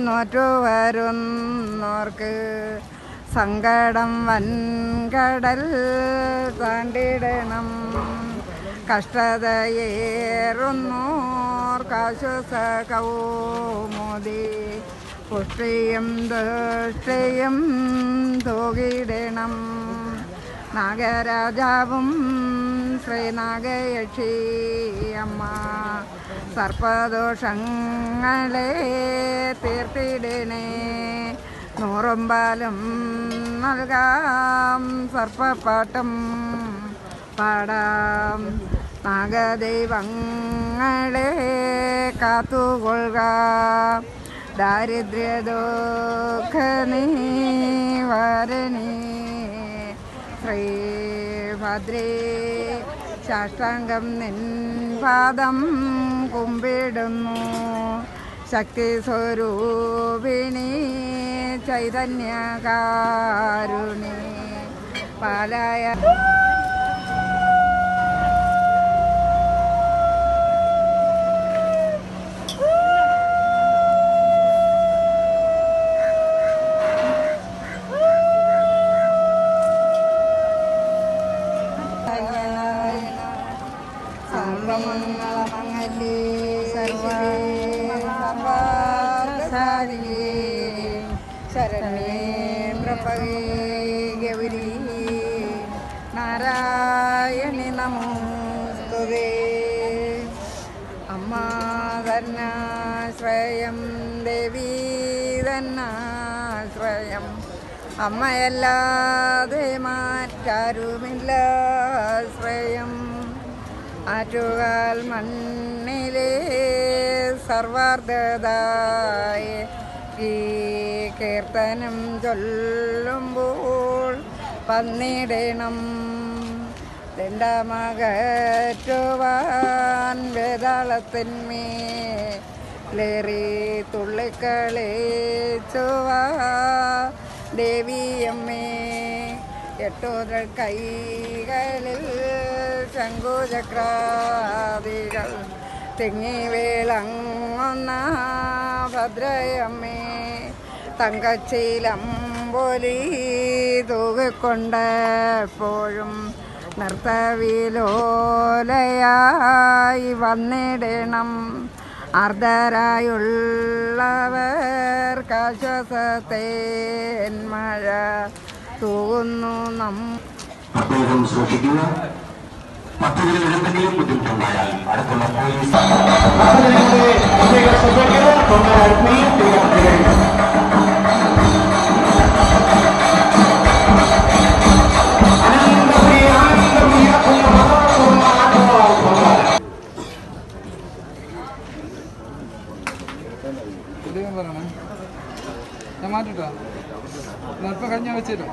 നോറ്റു വരുന്നോർക്ക് സങ്കടം വൻകടൽ താണ്ടിടണം കഷ്ടതയേറുന്നോർക്കാശ്വാസ കൗമുദി പുഷ്ടിയും ദുഷ്ടിയും തൂകിടണം നാഗരാജാവും ശ്രീനാഗയക്ഷി അമ്മ സർപ്പദോഷങ്ങളെ തീർത്തിടണേ നൂറും പാലും നൽകാം സർപ്പപ്പാട്ടും പാടാം നാഗദൈവങ്ങളെ കാത്തുകൊള്ളുക ദാരിദ്ര്യ ദുഃഖ നിവാരണി ശ്രീഭദ്രേ സാഷ്ടാംഗം നിൻ പാദം കുമ്പിടുന്നു ശക്തി സ്വരൂപിണി ചൈതന്യകാരുണി പാലായ സർവമംഗളമംഗലേ സർവാസാരിയേ ശരണേ പ്രഭവേ ഗൗരി നാരായണി നമോസ്തുതേ അമ്മ തന്നാശ്രയം ദേവീ തന്നാശ്രയം അമ്മയല്ലാതെ മാറ്റാരുമില്ല ആശ്രയം ആറ്റുകാൽ മണ്ണിലെ സർവാർദ്ധതായ ഈ കീർത്തനം ചൊല്ലുമ്പോൾ പന്നിടണം ദണ്ഡമകറ്റുവാൻ വേതാളത്തിന്മേലേറി തുള്ളിക്കളിച്ചുവാ ദേവിയമ്മേ എട്ടോതൽ കൈകളിൽ ശംഖുചക്രാദികൾ തിങ്ങി വിളങ്ങുന്ന ഭദ്രയമ്മേ തങ്കച്ചീലം പോലി തൂകിക്കൊണ്ടെപ്പോഴും നർത്തവിലോലയായി വന്നിടണം അർദ്ധരായുള്ളവർക്കാശ്വാസത്തേൻ മഴ തൂകുന്നു നം പ്രത്യേകം സൂക്ഷിക്കുക മറ്റൊരു എന്തെങ്കിലും ബുദ്ധിമുട്ടുണ്ടായാൽ അടുത്തുള്ള പോലീസ് ഇദ്ദേഹം പറയണേ ഞാൻ മാറ്റിട്ടോ ഇപ്പം കഴിഞ്ഞ വെച്ചേരും